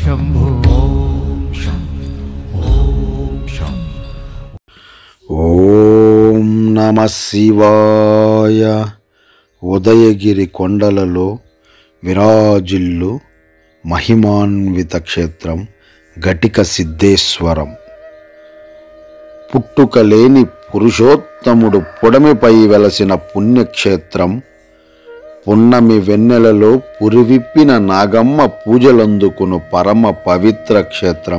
శంభో ఓం శం ఓం శం ఓం నమ శివాయ ఉదయగిరి కొండలలో విరాజిల్లు మహిమాన్విత క్షేత్రం ఘటిక సిద్ధేశ్వరం పుట్టుక లేని పురుషోత్తముడు పొడమిపై వెలసిన పుణ్యక్షేత్రం పున్నమి వెన్నెలలో పురివిప్పిన నాగమ్మ పూజలందుకును పరమ పవిత్ర క్షేత్రం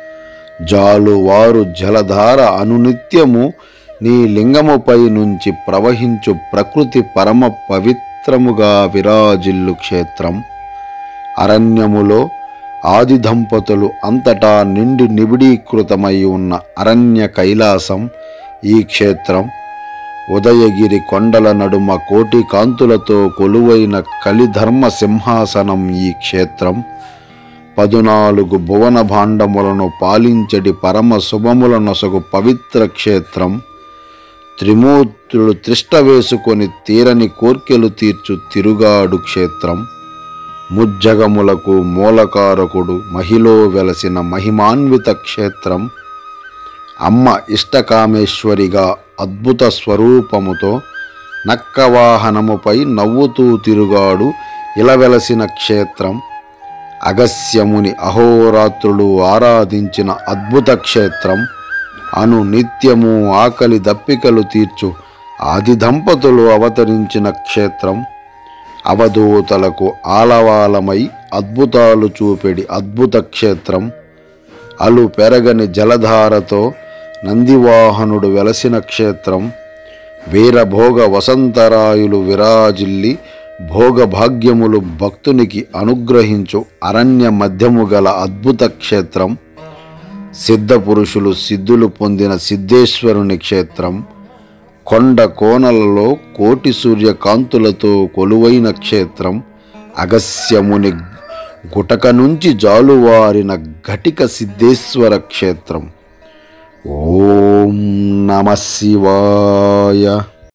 జాలువారు జలధార అనునిత్యము నీ లింగముపై నుంచి ప్రవహించు ప్రకృతి పరమ పవిత్రముగా విరాజిల్లు క్షేత్రం అరణ్యములో ఆది దంపతులు అంతటా నిండి నిబిడీకృతమై ఉన్న అరణ్య కైలాసం ఈ క్షేత్రం ఉదయగిరి కొండల నడుమ కోటి కాంతులతో కొలువైన కలిధర్మ సింహాసనం ఈ క్షేత్రం పదునాలుగు భువన భాండములను పాలించడి పరమ శుభముల నొసగు పవిత్ర క్షేత్రం త్రిమూర్తులు త్రిష్ట వేసుకొని తీరని కోర్కెలు తీర్చు తిరుగాడు క్షేత్రం ముజ్జగములకు మూలకారకుడు మహిలో వెలసిన మహిమాన్విత క్షేత్రం అమ్మ ఇష్టకామేశ్వరిగా అద్భుత స్వరూపముతో నక్కవాహనముపై నవ్వుతూ తిరుగాడు ఇలవెలసిన క్షేత్రం అగస్యముని అహోరాత్రులు ఆరాధించిన అద్భుత క్షేత్రం అను నిత్యము ఆకలి దప్పికలు తీర్చు ఆది దంపతులు అవతరించిన క్షేత్రం అవధూతలకు ఆలవాలమై అద్భుతాలు చూపెడి అద్భుత క్షేత్రం అలు పెరగని జలధారతో నందివాహనుడు వెలసిన క్షేత్రం వీరభోగ వసంతరాయులు విరాజిల్లి భోగభాగ్యములు భక్తునికి అనుగ్రహించు అరణ్య మధ్యము గల అద్భుత క్షేత్రం సిద్ధ పురుషులు సిద్ధులు పొందిన సిద్ధేశ్వరుని క్షేత్రం కొండ కోనలలో కోటి సూర్యకాంతులతో కొలువైన క్షేత్రం అగస్యముని గుటక నుంచి జాలువారిన ఘటిక సిద్ధేశ్వర క్షేత్రం ఓం నమ శివాయ